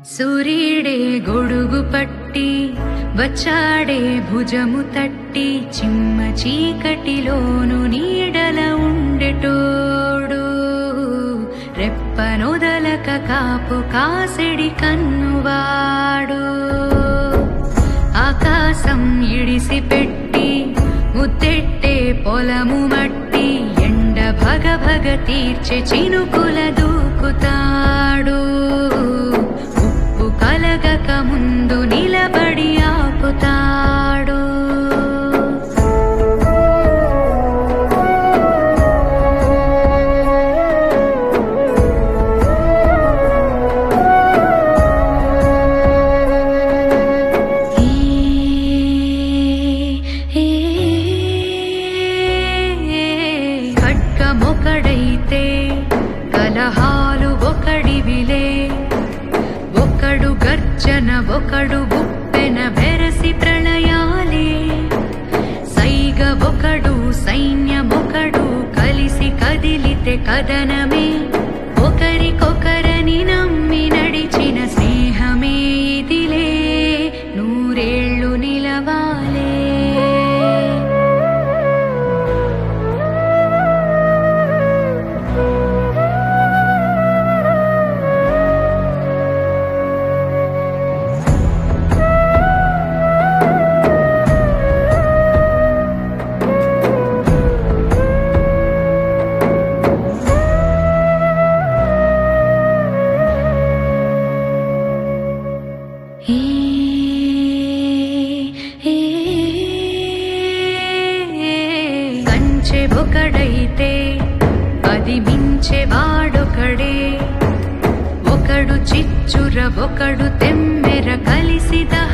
సూర్యుడే గొడుగు పట్టి వచ్చాడే భుజము తట్టి చిమ్మ చీకటిలోను నీడల ఉండెటోడు రెప్పనొదలక కాపు కాసెడి కన్నువాడు ఆకాశం ఇడిసి పెట్టి ముద్దెట్టే పొలము మట్టి ఎండ భగ భగ తీర్చే చినుకుల దూకుతాడు ఉప్పు కలగక ముందు నిలబడి ఆపుతాడు ఖడ్గమొకడైతే కలహాలు ఒకడివిలే ఒకడు గర్జన ఒకడు గుప్పెన బెరసి ప్రళయాలే సైగ ఒకడు సైన్యమొకడు కలిసి కదిలితే కదనమే ఒకరికొకరని నమ్మి నడిచిన స్నేహమే ఇదిలే నూరేళ్ళు నిలవాలే ఏ ఏ కంచె ఒకడైతే అది మించె వాడొకడే ఒకడు చిచ్చుర ఒకడు తెమ్మెర కలిసి దా